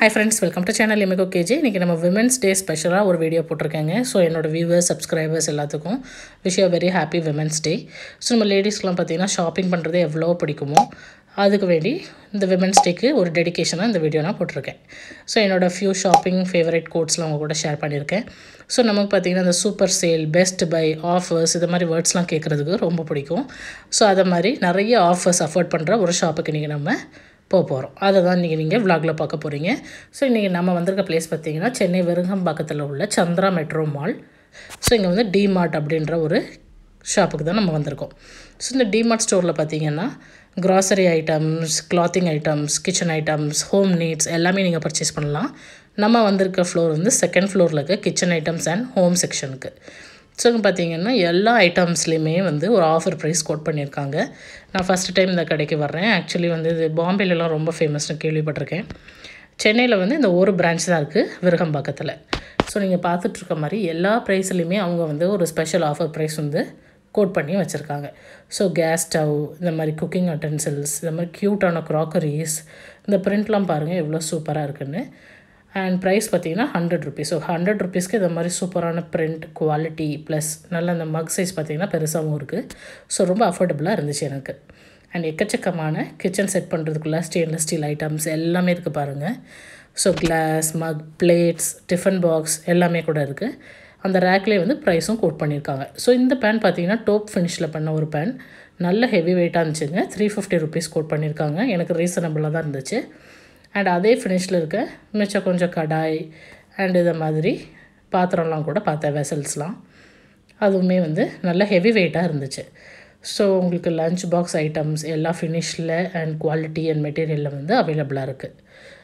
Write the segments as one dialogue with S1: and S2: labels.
S1: high friends welcome to channel எமிகோ கேஜி இன்றைக்கி நம்ம விமென்ஸ் டே ஸ்பெஷலாக ஒரு வீடியோ போட்டிருக்கேங்க ஸோ என்னோட வியூவர்ஸ் சப்ஸ்கிரைபர்ஸ் எல்லாத்துக்கும் wish you very happy women's day so நம்ம லேடிஸ்க்குலாம் பார்த்தீங்கன்னா ஷாப்பிங் பண்ணுறது எவ்வளோ பிடிக்குமோ அதுக்கு வேண்டி இந்த விமென்ஸ் டேக்கு ஒரு டெடிகேஷனாக இந்த வீடியோ நான் போட்டிருக்கேன் ஸோ என்னோட ஃபியூ ஷாப்பிங் ஃபேவரட் கோட்ஸ்லாம் உங்கள் கூட ஷேர் பண்ணியிருக்கேன் ஸோ நமக்கு பார்த்திங்கன்னா இந்த super sale best buy offers இது மாதிரி வேர்ட்ஸ்லாம் கேட்குறதுக்கு ரொம்ப பிடிக்கும் ஸோ அதை மாதிரி நிறைய ஆஃபர்ஸ் அஃபோர்ட் பண்ணுற ஒரு ஷாப்புக்கு நீங்கள் நம்ம போக போகிறோம் அதை தான் இன்றைக்கி நீங்கள் விலாகில் பார்க்க போகிறீங்க ஸோ இன்றைக்கி நம்ம வந்திருக்க பிளேஸ் பார்த்தீங்கன்னா சென்னை விருகம்பாக்கத்தில் உள்ள சந்திரா மெட்ரோ மால் ஸோ இங்கே வந்து டிமார்ட் அப்படின்ற ஒரு ஷாப்புக்கு தான் நம்ம வந்திருக்கோம் ஸோ இந்த டிமார்ட் ஸ்டோரில் பார்த்தீங்கன்னா grocery items clothing items kitchen items home needs எல்லாமே நீங்கள் பர்ச்சேஸ் பண்ணலாம் நம்ம வந்திருக்க ஃப்ளோர் வந்து செகண்ட் ஃப்ளோரில் இருக்க கிச்சன் ஐட்டம்ஸ் அண்ட் ஹோம் செக்ஷனுக்கு ஸோ இங்கே பார்த்தீங்கன்னா எல்லா ஐட்டம்ஸ்லேயுமே வந்து ஒரு ஆஃபர் ப்ரைஸ் கோட் பண்ணியிருக்காங்க நான் ஃபஸ்ட்டு டைம் இந்த கடைக்கு வர்றேன் ஆக்சுவலி வந்து இது பாம்பேலலாம் ரொம்ப ஃபேமஸ்னு கேள்விப்பட்டிருக்கேன் சென்னையில் வந்து இந்த ஒரு பிரான்ச் தான் இருக்குது விருகம்பாக்கத்தில் ஸோ நீங்கள் பார்த்துட்ருக்க மாதிரி எல்லா ப்ரைஸ்லையுமே அவங்க வந்து ஒரு ஸ்பெஷல் ஆஃபர் ப்ரைஸ் வந்து கோட் பண்ணி வச்சுருக்காங்க ஸோ கேஸ் ஸ்டவ் இந்த மாதிரி குக்கிங் அட்டென்சில்ஸ் இந்த மாதிரி க்யூட்டான க்ராக்கரிஸ் இந்த பிரிண்ட்லாம் பாருங்கள் எவ்வளோ சூப்பராக இருக்குன்னு அண்ட் ப்ரைஸ் பார்த்தீங்கன்னா ஹண்ட்ரட் ருபீஸ் ஸோ ஹண்ட்ரட் ருபீஸ்க்கு இந்த மாதிரி சூப்பரான பிரிண்ட் குவாலிட்டி ப்ளஸ் நல்ல அந்த மக் சைஸ் பார்த்தீங்கன்னா பெருசாகவும் இருக்குது ஸோ ரொம்ப அஃபோர்டபுளாக இருந்துச்சு எனக்கு அண்ட் எக்கச்சக்கமான கிச்சன் செட் பண்ணுறதுக்குள்ள ஸ்டெயின்லெஸ் ஸ்டீல் ஐட்டம்ஸ் எல்லாமே இருக்குது பாருங்கள் so glass mug plates tiffin box எல்லாமே கூட இருக்குது அந்த ரேக்லேயே வந்து ப்ரைஸும் கோட் பண்ணியிருக்காங்க ஸோ இந்த பேன் பார்த்தீங்கன்னா டோப் ஃபினிஷில் பண்ண ஒரு பேன் நல்ல ஹெவி வெயிட்டாக இருந்துச்சுங்க த்ரீ ஃபிஃப்டி ருபீஸ் கோட் பண்ணியிருக்காங்க எனக்கு ரீசனபிளாக தான் இருந்துச்சு அண்ட் அதே ஃபினிஷில் இருக்க மிச்சம் கொஞ்சம் கடாய் அண்ட் இதை மாதிரி பாத்திரம்லாம் கூட பார்த்தேன் வெசல்ஸ்லாம் அதுவுமே வந்து நல்ல ஹெவி வெயிட்டாக இருந்துச்சு ஸோ உங்களுக்கு லஞ்ச் பாக்ஸ் ஐட்டம்ஸ் எல்லா ஃபினிஷில் அண்ட் குவாலிட்டி அண்ட் மெட்டீரியலில் வந்து அவைலபிளாக இருக்குது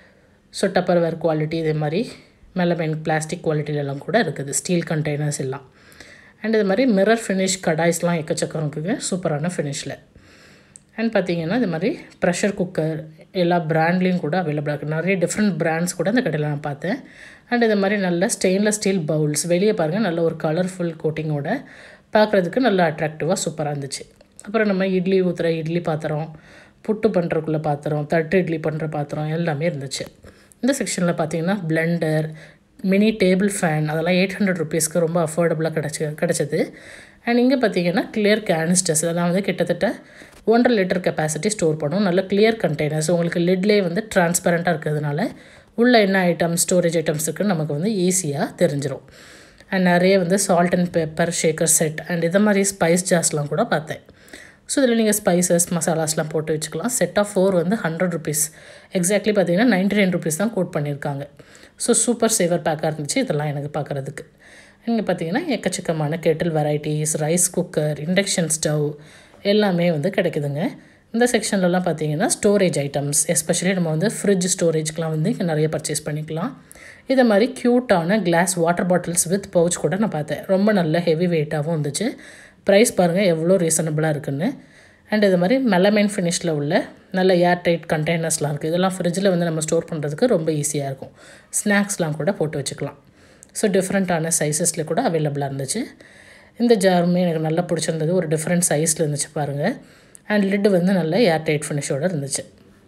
S1: ஸோ டப்பர் வேர் குவாலிட்டி இதே மாதிரி மெலமைன் பிளாஸ்டிக் குவாலிட்டிலலாம் கூட இருக்குது ஸ்டீல் கண்டெய்னர்ஸ் எல்லாம் அண்ட் இது மாதிரி மிரர் ஃபினிஷ் கடாய்ஸ்லாம் எக்கச்சக்கம் இருக்குங்க சூப்பரான ஃபினிஷில் அண்ட் பார்த்தீங்கன்னா இது மாதிரி ப்ரெஷர் குக்கர் எல்லா பிராண்ட்லேயும் கூட அவைலபிளாக இருக்குது நிறைய டிஃப்ரெண்ட் பிராண்ட்ஸ் கூட அந்த கடையில் நான் பார்த்தேன் அண்ட் இது மாதிரி நல்ல ஸ்டெயின்லெஸ் ஸ்டீல் பவுல்ஸ் வெளியே பாருங்கள் நல்ல ஒரு கலர்ஃபுல் கோட்டிங்கோட பார்க்குறதுக்கு நல்லா அட்ராக்டிவாக சூப்பராக இருந்துச்சு அப்புறம் நம்ம இட்லி ஊற்றுற இட்லி பாத்திரம் புட்டு பண்ணுறக்குள்ள பாத்திரம் தட்டு இட்லி பண்ணுற பாத்திரம் எல்லாமே இருந்துச்சு இந்த செக்ஷனில் பார்த்தீங்கன்னா பிளெண்டர் மினி டேபிள் ஃபேன் அதெல்லாம் எயிட் ஹண்ட்ரட் ருபீஸ்க்கு ரொம்ப அஃபோர்டபுளாக கிடச்சி கிடச்சிது அண்ட் இங்கே பார்த்தீங்கன்னா கிளியர் கேனிஸ்டர்ஸ் அதெல்லாம் வந்து கிட்டத்தட்ட ஒன்றரை லிட்டர் கெப்பாசிட்டி ஸ்டோர் பண்ணும் நல்ல கிளியர் கண்டெய்னர்ஸ் உங்களுக்கு லிட்லேயே வந்து டிரான்ஸ்பரண்ட்டாக இருக்கிறதுனால உள்ள என்ன ஐட்டம்ஸ் ஸ்டோரேஜ் ஐட்டம்ஸ் இருக்குன்னு நமக்கு வந்து ஈஸியாக தெரிஞ்சிடும் அண்ட் நிறைய வந்து salt and pepper shaker set and இது மாதிரி ஸ்பைஸ் ஜாஸ்லாம் கூட பார்த்தேன் ஸோ இதில் நீங்கள் ஸ்பைசஸ் மசாலாஸ்லாம் போட்டு வச்சுக்கலாம் செட் ஆஃப் ஃபோர் வந்து ஹண்ட்ரட் ருபீஸ் எக்ஸாக்ட்லி பார்த்தீங்கன்னா நைன்டி நைன் ருபீஸ் தான் கோட் பண்ணியிருக்காங்க ஸோ சூப்பர் சேவர் பேக்காக இருந்துச்சு இதெல்லாம் எனக்கு பார்க்குறதுக்கு இங்கே பார்த்தீங்கன்னா எக்கச்சக்கமான kettle varieties rice cooker induction stove எல்லாமே வந்து கிடைக்குதுங்க இந்த செக்ஷன்லலாம் பார்த்தீங்கன்னா ஸ்டோரேஜ் ஐட்டம்ஸ் எஸ்பெஷலி நம்ம வந்து ஃப்ரிட்ஜ் ஸ்டோரேஜ்க்கெலாம் வந்து இங்கே நிறைய பர்ச்சேஸ் பண்ணிக்கலாம் இதை மாதிரி க்யூட்டான glass water bottles with pouch கூட நான் பார்த்தேன் ரொம்ப நல்ல ஹெவி வெயிட்டாகவும் இருந்துச்சு ப்ரைஸ் பாருங்கள் எவ்வளோ ரீசனபிளாக இருக்குன்னு அண்ட் இது மாதிரி மெலமைன் ஃபினிஷில் உள்ள நல்ல ஏர் டைட் கண்டெய்னர்ஸ்லாம் இருக்குது இதெல்லாம் ஃப்ரிட்ஜில் வந்து நம்ம ஸ்டோர் பண்ணுறதுக்கு ரொம்ப ஈஸியாக இருக்கும் ஸ்நாக்ஸ்லாம் கூட போட்டு வச்சுக்கலாம் ஸோ டிஃப்ரெண்ட்டான சைஸஸில் கூட அவைலபிளாக இருந்துச்சு இந்த ஜாருமே எனக்கு நல்லா பிடிச்சிருந்தது ஒரு டிஃப்ரெண்ட் சைஸில் இருந்துச்சு பாருங்கள் அண்ட் லிட்டு வந்து நல்ல ஏர் டைட் ஃபினிஷோடு இருந்துச்சு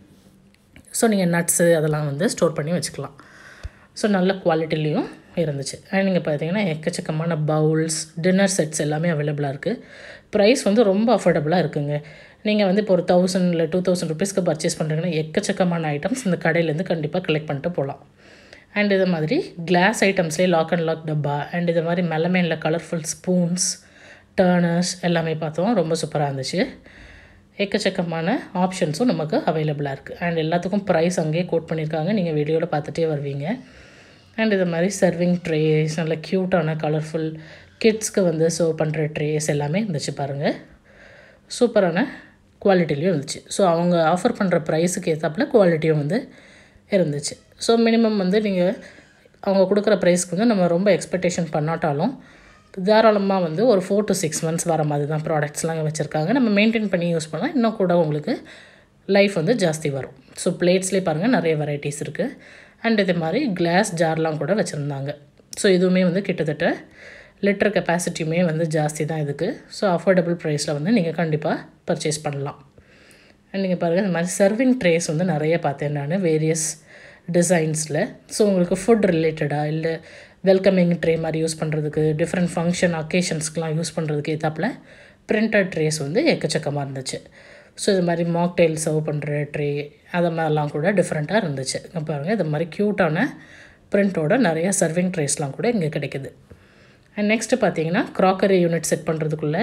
S1: ஸோ நீங்கள் நட்ஸு அதெல்லாம் வந்து ஸ்டோர் பண்ணி வச்சுக்கலாம் ஸோ நல்ல குவாலிட்டிலையும் இருந்துச்சு அண்ட் நீங்கள் பார்த்தீங்கன்னா எக்கச்சக்கமான பவுல்ஸ் டின்னர் செட்ஸ் எல்லாமே அவைலபிளாக இருக்குது ப்ரைஸ் வந்து ரொம்ப அஃபோர்டபுளாக இருக்குங்க நீங்கள் வந்து இப்போ ஒரு தௌசண்ட் இல்லை டூ தௌசண்ட் ருபீஸ்க்கு பர்ச்சேஸ் பண்ணுறீங்கன்னா எக்கச்சக்கமான ஐட்டம்ஸ் இந்த கடையிலேருந்து கண்டிப்பாக கலெக்ட் பண்ணிட்டு போகலாம் அண்ட் இது மாதிரி கிளாஸ் ஐட்டம்ஸ்லேயே லாக் அண்ட் லாக் டப்பா அண்ட் இது மாதிரி மெலமேனில் கலர்ஃபுல் ஸ்பூன்ஸ் டர்னர்ஸ் எல்லாமே பார்த்தோம் ரொம்ப சூப்பராக இருந்துச்சு எக்கச்சக்கமான ஆப்ஷன்ஸும் நமக்கு அவைலபிளாக இருக்குது அண்ட் எல்லாத்துக்கும் ப்ரைஸ் அங்கேயே கோட் பண்ணியிருக்காங்க நீங்கள் வீடியோவில் பார்த்துட்டே வருவீங்க அண்ட் இது மாதிரி சர்விங் ட்ரேஸ் நல்ல க்யூட்டான கலர்ஃபுல் கிட்ஸ்க்கு வந்து சர்வ் பண்ணுற ட்ரேஸ் எல்லாமே இருந்துச்சு பாருங்கள் சூப்பரான குவாலிட்டிலையும் இருந்துச்சு ஸோ அவங்க ஆஃபர் பண்ணுற ப்ரைஸுக்கு ஏற்றாப்புல குவாலிட்டியும் வந்து இருந்துச்சு ஸோ மினிமம் வந்து நீங்கள் அவங்க கொடுக்குற ப்ரைஸ்க்கு வந்து நம்ம ரொம்ப எக்ஸ்பெக்டேஷன் பண்ணாட்டாலும் தாராளமாக வந்து ஒரு ஃபோர் டு சிக்ஸ் மந்த்ஸ் வர மாதிரி தான் ப்ராடக்ட்ஸ்லாம் வச்சுருக்காங்க நம்ம மெயின்டைன் பண்ணி யூஸ் பண்ணால் இன்னும் கூட உங்களுக்கு லைஃப் வந்து ஜாஸ்தி வரும் ஸோ பிளேட்ஸ்லேயே பாருங்கள் நிறைய வெரைட்டிஸ் இருக்குது அண்ட் இது மாதிரி கிளாஸ் ஜார்லாம் கூட வச்சுருந்தாங்க ஸோ இதுவுமே வந்து கிட்டத்தட்ட லிட்டர் கெப்பாசிட்டியுமே வந்து ஜாஸ்தி தான் இதுக்கு ஸோ அஃபோர்டபுள் ப்ரைஸில் வந்து நீங்கள் கண்டிப்பாக பர்ச்சேஸ் பண்ணலாம் அண்ட் நீங்கள் பாருங்கள் இந்த மாதிரி சர்விங் ட்ரேஸ் வந்து நிறைய பார்த்தேன் நான் வேரியஸ் டிசைன்ஸில் ஸோ உங்களுக்கு ஃபுட் ரிலேட்டடாக இல்லை வெல்கமிங் ட்ரே மாதிரி யூஸ் பண்ணுறதுக்கு டிஃப்ரெண்ட் ஃபங்க்ஷன் அக்கேஷன்ஸ்க்கெலாம் யூஸ் பண்ணுறதுக்கு ஏற்றாப்புல பிரிண்டட் ட்ரேஸ் வந்து எக்கச்சக்கமாக இருந்துச்சு ஸோ இது மாதிரி மாக்டெயில் சர்வ் பண்ணுற ட்ரே அது மாதிரிலாம் கூட டிஃப்ரெண்ட்டாக இருந்துச்சு இங்கே பாருங்கள் இது மாதிரி க்யூட்டான பிரிண்ட்டோட நிறைய சர்விங் ட்ரேஸ்லாம் கூட இங்கே கிடைக்குது அண்ட் நெக்ஸ்ட்டு பார்த்தீங்கன்னா க்ராக்கரி யூனிட் செட் பண்ணுறதுக்குள்ளே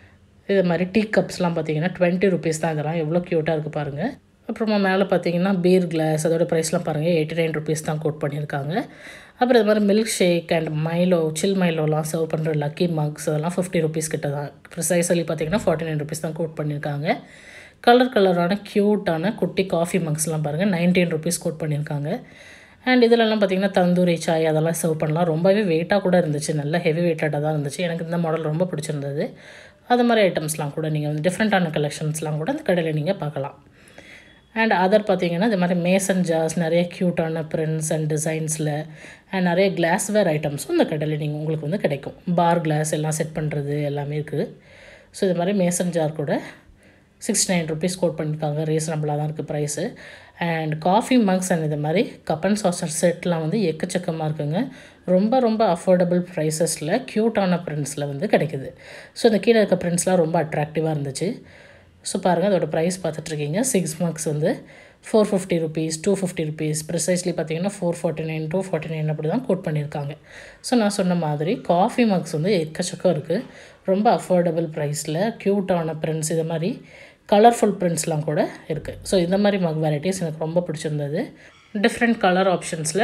S1: இது மாதிரி டீ கப்ஸ்லாம் பார்த்தீங்கன்னா டுவெண்ட்டி ருபீஸ் தான் இதெல்லாம் எவ்வளோ க்யூட்டாக இருக்குது பாருங்கள் அப்புறமா மேலே பார்த்தீங்கன்னா பீர் கிளாஸ் அதோட ப்ரைஸ்லாம் பாருங்கள் எயிட்டி நைன் ருபீஸ் தான் கோட் பண்ணியிருக்காங்க அப்புறம் இது மாதிரி milk shake and Milo chill மைலோலாம் சர்வ் பண்ணுற லக்கி மக்ஸ் அதெல்லாம் ஃபிஃப்டி ருபீஸ் கிட்ட தான் ப்ரிசைஸலி பார்த்தீங்கன்னா ஃபார்ட்டி நைன் ருபீஸ் தான் கோட் பண்ணியிருக்காங்க கலர் கலரான க்யூட்டான குட்டி காஃபி மக்ஸ்லாம் பாருங்கள் நைன்டீன் ருபீஸ் கோட் பண்ணியிருக்காங்க அண்ட் இதிலெல்லாம் பார்த்தீங்கன்னா தந்தூரி சாய் அதெல்லாம் சர்வ் பண்ணலாம் ரொம்பவே வெயிட்டாக கூட இருந்துச்சு நல்ல ஹெவி வெயிட்டடாக தான் இருந்துச்சு எனக்கு இந்த மாடல் ரொம்ப பிடிச்சிருந்தது அது மாதிரி ஐட்டம்ஸ்லாம் கூட நீங்கள் வந்து டிஃப்ரெண்ட்டான கலெக்ஷன்ஸ்லாம் கூட அந்த கடையில் நீங்கள் பார்க்கலாம் அண்ட் அதர் பார்த்தீங்கன்னா இது மாதிரி மேசன் ஜார்ஸ் நிறைய க்யூட்டான பிரிண்ட்ஸ் அண்ட் டிசைன்ஸில் அண்ட் நிறைய கிளாஸ்வேர் ஐட்டம்ஸும் இந்த கடையில் நீங்கள் உங்களுக்கு வந்து கிடைக்கும் பார் கிளாஸ் எல்லாம் செட் பண்ணுறது எல்லாமே இருக்குது ஸோ இது மாதிரி மேசன் ஜார் கூட சிக்ஸ்டி நைன் ருபீஸ் கோட் பண்ணியிருக்காங்க ரீசனபிளாக தான் இருக்குது price and coffee mugs and இது மாதிரி கப் அண்ட் சாசர் செட்லாம் வந்து எக்கச்சக்கமாக இருக்குங்க ரொம்ப ரொம்ப அஃபோர்டபுள் ப்ரைஸஸில் க்யூட்டான பிரிண்ட்ஸில் வந்து கிடைக்குது ஸோ இந்த கீழே இருக்க பிரிண்ட்ஸ்லாம் ரொம்ப அட்ராக்டிவாக இருந்துச்சு ஸோ பாருங்கள் அதோட ப்ரைஸ் பார்த்துட்ருக்கீங்க சிக்ஸ் மார்க்ஸ் வந்து four fifty rupees two fifty rupees precisely பார்த்தீங்கன்னா four forty nine two forty nine அப்படி தான் கோட் பண்ணியிருக்காங்க ஸோ நான் சொன்ன மாதிரி காஃபி மக்ஸ் வந்து எக்கச்சக்கம் இருக்குது ரொம்ப அஃபோர்டபுள் ப்ரைஸில் க்யூட்டான பிரிண்ட்ஸ் இது மாதிரி கலர்ஃபுல் பிரிண்ட்ஸ்லாம் கூட இருக்குது ஸோ இந்த மாதிரி மக் வெரைட்டிஸ் எனக்கு ரொம்ப பிடிச்சிருந்தது டிஃப்ரெண்ட் கலர் ஆப்ஷன்ஸில்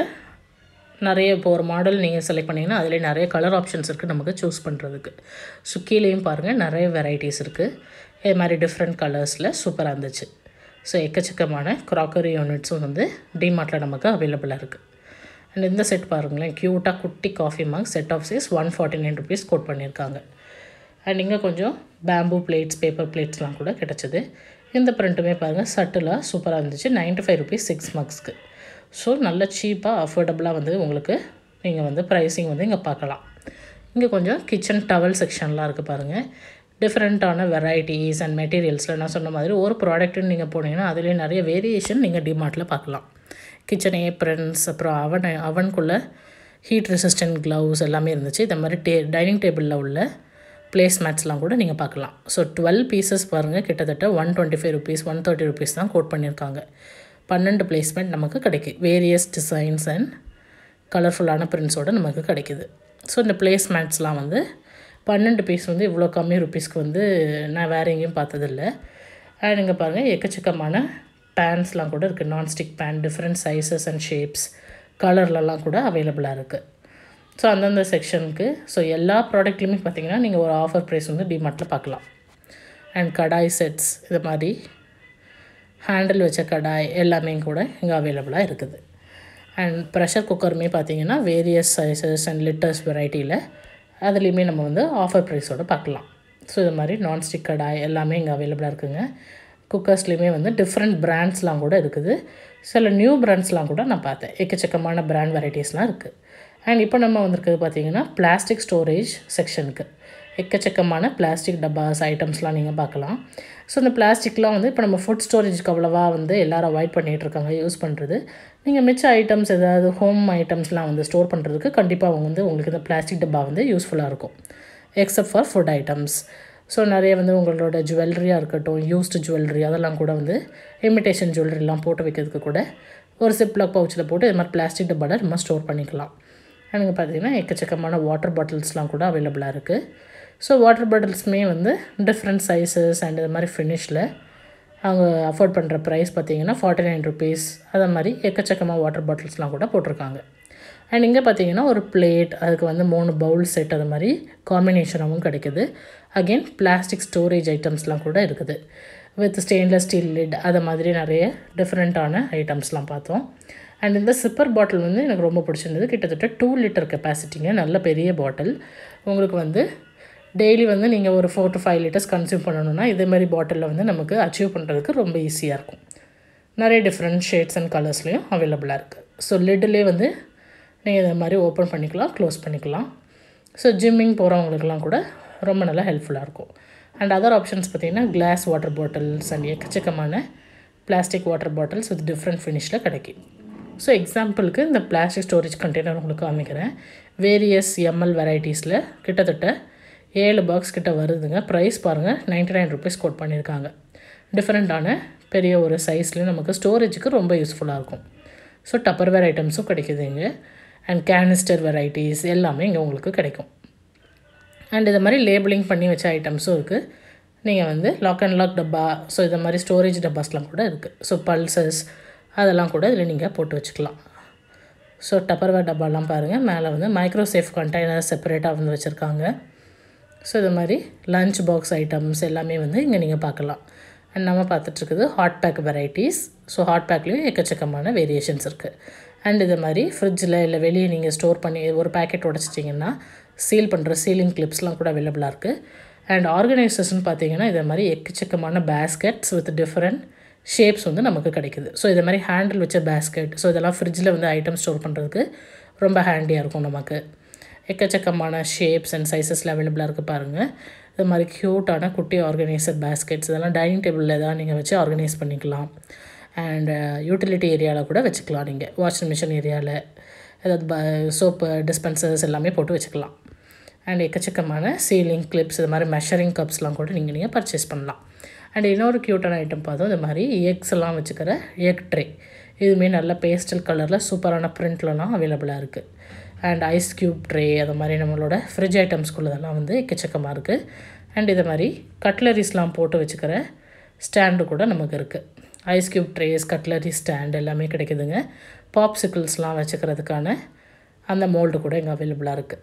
S1: நிறைய இப்போ ஒரு மாடல் நீங்கள் செலக்ட் பண்ணிங்கன்னா அதிலே நிறைய கலர் ஆப்ஷன்ஸ் இருக்குது நமக்கு சூஸ் பண்ணுறதுக்கு ஸோ கீழேயும் பாருங்கள் நிறைய வெரைட்டிஸ் இருக்குது இது மாதிரி டிஃப்ரெண்ட் கலர்ஸில் சூப்பராக இருந்துச்சு ஸோ எக்கச்சக்கமான க்ராக்கரி யூனிட்ஸும் வந்து டிமார்ட்டில் நமக்கு அவைலபிளாக இருக்குது அண்ட் இந்த செட் பாருங்களேன் க்யூட்டாக குட்டி coffee mug set of size one forty nine rupees quote பண்ணியிருக்காங்க அண்ட் இங்கே கொஞ்சம் பேம்பூ பிளேட்ஸ் பேப்பர் பிளேட்ஸ்லாம் கூட கிடச்சிது இந்த பிரிண்ட்டுமே பாருங்கள் சட்டிலாக சூப்பராக இருந்துச்சு நைன்ட்டி ஃபைவ் ருபீஸ் சிக்ஸ் மார்க்ஸ்க்கு ஸோ நல்ல சீப்பாக அஃபோர்டபுளாக வந்து உங்களுக்கு நீங்கள் வந்து ப்ரைஸிங் வந்து இங்கே பார்க்கலாம் இங்கே கொஞ்சம் கிச்சன் டவல் செக்ஷன்லாம் இருக்குது பாருங்கள் டிஃப்ரெண்ட்டான வெரைட்டிஸ் அண்ட் மெட்டீரியல்ஸில் நான் சொன்ன மாதிரி ஒரு ப்ராடக்ட்டுன்னு நீங்கள் போனீங்கன்னா அதுலேயே நிறைய வேரியேஷன் நீங்கள் டிமார்ட்டில் பார்க்கலாம் கிச்சன் ஏப்ரன்ஸ் அப்புறம் அவன் அவனுக்குள்ளே ஹீட் ரெசிஸ்டன்ட் க்ளவுஸ் எல்லாமே இருந்துச்சு இந்த மாதிரி டே டைனிங் டேபிளில் உள்ள பிளேஸ் மேட்ஸ்லாம் கூட நீங்கள் பார்க்கலாம் ஸோ டுவெல் பீசஸ் பாருங்கள் கிட்டத்தட்ட one twenty five rupees one thirty rupees தான் கோட் பண்ணியிருக்காங்க பன்னெண்டு பிளேஸ்மெண்ட் நமக்கு கிடைக்குது வேரியஸ் டிசைன்ஸ் அண்ட் கலர்ஃபுல்லான பிரிண்ட்ஸோடு நமக்கு கிடைக்குது ஸோ இந்த பிளேஸ் மேட்ஸ்லாம் வந்து பன்னெண்டு பீஸ் வந்து இவ்வளோ கம்மி ருபீஸ்க்கு வந்து நான் வேறு எங்கேயும் பார்த்ததில்ல அண்ட் இங்கே பாருங்கள் எக்கச்சக்கமான பேன்ஸ்லாம் கூட இருக்குது nonstick pan different sizes and shapes கலர்லலாம் கூட அவைலபிளாக இருக்குது ஸோ அந்தந்த செக்ஷனுக்கு ஸோ எல்லா ப்ராடக்ட்லையுமே பார்த்தீங்கன்னா நீங்கள் ஒரு ஆஃபர் ப்ரைஸ் வந்து டிமார்ட்டில் பார்க்கலாம் அண்ட் கடாய் செட்ஸ் இது மாதிரி ஹேண்டில் வச்ச கடாய் எல்லாமே கூட இங்கே அவைலபிளாக இருக்குது அண்ட் ப்ரெஷர் குக்கருமே பார்த்தீங்கன்னா வேரியஸ் சைஸஸ் அண்ட் லிட்டர்ஸ் வெரைட்டியில் அதுலேயுமே நம்ம வந்து ஆஃபர் ப்ரைஸோடு பார்க்கலாம் ஸோ இது மாதிரி நான்ஸ்டிக் கடாய் எல்லாமே இங்கே அவைலபிளாக இருக்குதுங்க குக்கர்ஸ்லேயுமே வந்து டிஃப்ரெண்ட் பிராண்ட்ஸ்லாம் கூட இருக்குது சில நியூ பிராண்ட்ஸ்லாம் கூட நான் பார்த்தேன் எக்கச்சக்கமான பிராண்ட் வெரைட்டிஸ்லாம் இருக்குது அண்ட் இப்போ நம்ம வந்திருக்கிறது பார்த்தீங்கன்னா பிளாஸ்டிக் ஸ்டோரேஜ் செக்ஷனுக்கு எக்கச்சக்கமான பிளாஸ்டிக் டப்பாஸ் ஐட்டம்ஸ்லாம் நீங்கள் பார்க்கலாம் ஸோ இந்த பிளாஸ்டிக்லாம் வந்து இப்போ நம்ம ஃபுட் ஸ்டோரேஜ்க்கு அவ்வளோவா வந்து எல்லோரும் அவாய்ட் பண்ணிகிட்டு இருக்காங்க யூஸ் பண்ணுறது நீங்கள் மிச்ச ஐட்டம்ஸ் ஏதாவது ஹோம் ஐட்டம்ஸ்லாம் வந்து ஸ்டோர் பண்ணுறதுக்கு கண்டிப்பாக அவங்க வந்து உங்களுக்கு இந்த பிளாஸ்டிக் டப்பா வந்து யூஸ்ஃபுல்லாக இருக்கும் except for food items so நிறைய வந்து உங்களோட ஜுவல்லரியாக இருக்கட்டும் யூஸ்டு ஜுவல்லரி அதெல்லாம் கூட வந்து இமிட்டேஷன் ஜுவல்லரிலாம் போட்டு வைக்கிறதுக்கு கூட ஒரு சிப்லாக் பவுச்சில் போட்டு இது மாதிரி பிளாஸ்டிக் டப்பாவில் நம்ம ஸ்டோர் பண்ணிக்கலாம் எனக்கு பார்த்தீங்கன்னா எக்கச்சக்கமான வாட்டர் பாட்டில்ஸ்லாம் கூட அவைலபிளாக இருக்குது ஸோ வாட்டர் பாட்டில்ஸுமே வந்து டிஃப்ரெண்ட் சைஸஸ் அண்ட் இது மாதிரி ஃபினிஷில் அவங்க அஃபோர்ட் பண்ணுற ப்ரைஸ் பார்த்தீங்கன்னா ஃபார்ட்டி நைன் ருபீஸ் அதை மாதிரி எக்கச்சக்கமாக வாட்டர் பாட்டில்ஸ்லாம் கூட போட்டிருக்காங்க அண்ட் இங்கே பார்த்தீங்கன்னா ஒரு பிளேட் அதுக்கு வந்து மூணு பவுல் செட் அது மாதிரி காம்பினேஷனாகவும் கிடைக்குது அகெயின் பிளாஸ்டிக் ஸ்டோரேஜ் ஐட்டம்ஸ்லாம் கூட இருக்குது வித் ஸ்டெயின்லெஸ் ஸ்டீல் லிட் அதை மாதிரி நிறைய டிஃப்ரெண்ட்டான ஐட்டம்ஸ்லாம் பார்த்தோம் அண்ட் இந்த சிப்பர் பாட்டில் வந்து எனக்கு ரொம்ப பிடிச்சிருந்தது கிட்டத்தட்ட டூ லிட்டர் கெப்பாசிட்டிங்க நல்ல பெரிய பாட்டில் உங்களுக்கு வந்து டெய்லி வந்து நீங்கள் ஒரு four to five litres consume பண்ணணுன்னா இதே மாதிரி பாட்டிலில் வந்து நமக்கு அச்சீவ் பண்ணுறதுக்கு ரொம்ப ஈஸியாக இருக்கும் நிறைய டிஃப்ரெண்ட் ஷேட்ஸ் அண்ட் கலர்ஸ்லேயும் அவைலபிளாக இருக்குது ஸோ லிட்டிலே வந்து நீங்கள் இதை மாதிரி ஓப்பன் பண்ணிக்கலாம் க்ளோஸ் பண்ணிக்கலாம் ஸோ ஜிம்மிங் போகிறவங்களுக்குலாம் கூட ரொம்ப நல்லா ஹெல்ப்ஃபுல்லாக இருக்கும் அண்ட் அதர் ஆப்ஷன்ஸ் பார்த்திங்கன்னா கிளாஸ் வாட்டர் பாட்டில்ஸ் அண்ட் எக்கச்சக்கமான plastic water bottles with different ஃபினிஷில் கிடைக்கும் ஸோ எக்ஸாம்பிளுக்கு இந்த பிளாஸ்டிக் ஸ்டோரேஜ் கண்டெய்னர் உங்களுக்கு காமிக்கிறேன் வேரியஸ் எம்எல் வெரைட்டிஸில் கிட்டத்தட்ட ஏழு பாக்ஸ் கிட்ட வருதுங்க ப்ரைஸ் பாருங்கள் நைன்டி நைன் ருபீஸ் கோட் பண்ணியிருக்காங்க டிஃப்ரெண்ட்டான பெரிய ஒரு சைஸ்லேயும் நமக்கு ஸ்டோரேஜுக்கு ரொம்ப யூஸ்ஃபுல்லாக இருக்கும் ஸோ டப்பர்வேர் ஐட்டம்ஸும் கிடைக்குது இங்கே அண்ட் கேனிஸ்டர் வெரைட்டிஸ் எல்லாமே இங்கே உங்களுக்கு கிடைக்கும் அண்ட் இது மாதிரி லேபிளிங் பண்ணி வச்ச ஐட்டம்ஸும் இருக்குது நீங்கள் வந்து லாக் அண்ட் லாக் டப்பா ஸோ இது மாதிரி ஸ்டோரேஜ் டப்பாஸ்லாம் கூட இருக்குது ஸோ பல்சஸ் அதெல்லாம் கூட இதில் நீங்கள் போட்டு வச்சுக்கலாம் ஸோ டப்பர்வேர் டப்பாலாம் பாருங்கள் மேலே வந்து மைக்ரோசேஃப் கண்டெய்னர் செப்பரேட்டாக வந்து வச்சுருக்காங்க ஸோ இது மாதிரி லஞ்ச் பாக்ஸ் ஐட்டம்ஸ் எல்லாமே வந்து இங்கே நீங்கள் பார்க்கலாம் அண்ட் நம்ம பார்த்துட்ருக்குது hot pack varieties so hot பேக்லேயும் எக்கச்சக்கமான வேரியேஷன்ஸ் இருக்குது அண்ட் இது மாதிரி ஃப்ரிட்ஜில் இல்லை வெளியே நீங்கள் ஸ்டோர் பண்ணி ஒரு பேக்கெட் உடச்சிட்டிங்கன்னா சீல் பண்ணுற சீலிங் கிளிப்ஸ்லாம் கூட அவைலபிளாக இருக்குது அண்ட் ஆர்கனைசர்ஸ்னு பார்த்தீங்கன்னா இதே மாதிரி எக்கச்சக்கமான பேஸ்கெட்ஸ் வித் டிஃப்ரெண்ட் ஷேப்ஸ் வந்து நமக்கு கிடைக்குது ஸோ இது மாதிரி ஹேண்டில் வச்ச பேஸ்கெட் ஸோ இதெல்லாம் ஃப்ரிட்ஜில் வந்து ஐட்டம் ஸ்டோர் பண்ணுறதுக்கு ரொம்ப ஹேண்டியாக இருக்கும் நமக்கு எக்கச்சக்கமான ஷேப்ஸ் அண்ட் சைஸஸில் அவைலபிளாக இருக்குது பாருங்கள் இது மாதிரி க்யூட்டான குட்டி ஆர்கனைசர் பேஸ்கெட்ஸ் இதெல்லாம் டைனிங் டேபிளில் தான் நீங்கள் வச்சு ஆர்கனைஸ் பண்ணிக்கலாம் அண்ட் யூட்டிலிட்டி ஏரியாவில் கூட வச்சுக்கலாம் நீங்கள் வாஷிங் மிஷின் ஏரியாவில் ஏதாவது ப சோப்பு டிஸ்பென்சர்ஸ் எல்லாமே போட்டு வச்சுக்கலாம் அண்ட் எக்கச்சக்கமான சீலிங் கிளிப்ஸ் இது மாதிரி மெஷரிங் கப்ஸ்லாம் கூட நீங்கள் நீங்கள் பர்ச்சேஸ் பண்ணலாம் அண்ட் இன்னொரு க்யூட்டான ஐட்டம் பார்த்தோம் இது மாதிரி எக்ஸ் எல்லாம் வச்சுக்கிற எக் ட்ரே இதுவுமே நல்ல பேஸ்டல் கலரில் சூப்பரான ப்ரிண்ட்லலாம் அவைலபிளாக இருக்குது அண்ட் ஐஸ் க்யூப் ட்ரே அது மாதிரி நம்மளோட ஃப்ரிட்ஜ் ஐட்டம்ஸ்குள்ளதெல்லாம் வந்து எக்கச்சக்கமாக இருக்குது அண்ட் இது மாதிரி கட்லரிஸ்லாம் போட்டு வச்சுக்கிற ஸ்டாண்டு கூட நமக்கு இருக்குது ice cube trays cutlery stand எல்லாமே கிடைக்குதுங்க பாப்சிக்கிள்ஸ்லாம் வச்சுக்கிறதுக்கான அந்த மோல்டு கூட இங்கே அவைலபிளாக இருக்குது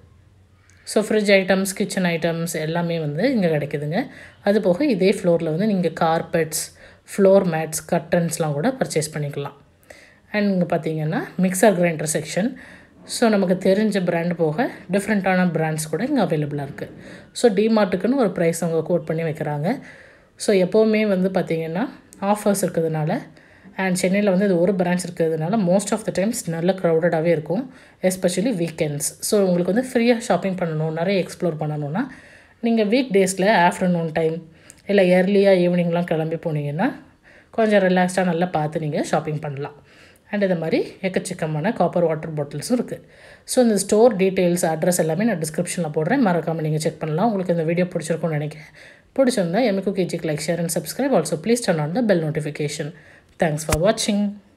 S1: so fridge items kitchen items எல்லாமே வந்து இங்கே கிடைக்குதுங்க அது போக இதே ஃப்ளோரில் வந்து நீங்கள் கார்பெட்ஸ் ஃப்ளோர் மேட்ஸ் கர்டன்ஸ்லாம் கூட பர்ச்சேஸ் பண்ணிக்கலாம் அண்ட் இங்கே பார்த்தீங்கன்னா மிக்சர் கிரைண்டர் செக்ஷன் ஸோ நமக்கு தெரிஞ்ச பிராண்ட் போக டிஃப்ரெண்ட்டான பிராண்ட்ஸ் கூட இங்கே அவைலபிளாக இருக்குது ஸோ டிமார்ட்டுக்குன்னு ஒரு ப்ரைஸ் அவங்க கோட் பண்ணி வைக்கிறாங்க ஸோ எப்போவுமே வந்து பார்த்திங்கன்னா ஆஃபர்ஸ் இருக்கிறதுனால அண்ட் சென்னையில் வந்து இது ஒரு பிரான்ச் இருக்கிறதுனால மோஸ்ட் ஆஃப் த டைம்ஸ் நல்ல க்ரௌடடாகவே இருக்கும் எஸ்பெஷலி வீக்கெண்ட்ஸ் ஸோ உங்களுக்கு வந்து ஃப்ரீயாக ஷாப்பிங் பண்ணணும் நிறைய எக்ஸ்ப்ளோர் பண்ணணுன்னா நீங்கள் வீக் டேஸில் ஆஃப்டர்நூன் டைம் இல்லை ஏர்லியாக ஈவினிங்லாம் கிளம்பி போனீங்கன்னா கொஞ்சம் ரிலாக்ஸ்டாக நல்லா பார்த்து நீங்கள் ஷாப்பிங் பண்ணலாம் அண்ட் இது மாதிரி எக்கச்சக்கமான காப்பர் வாட்டர் பாட்டில்ஸும் இருக்குது ஸோ இந்த ஸ்டோர் டீட்டெயில்ஸ் அட்ரஸ் எல்லாமே நான் டிஸ்கிரிப்ஷனில் போடுறேன் மறக்காமல் நீங்கள் செக் பண்ணலாம் உங்களுக்கு இந்த வீடியோ பிடிச்சிருக்கும்னு நினைக்கிறேன் பிடிச்சிருந்தா எம்க்கு கேஜிக்கு like share and subscribe also please turn on the bell notification thanks for வாட்சிங்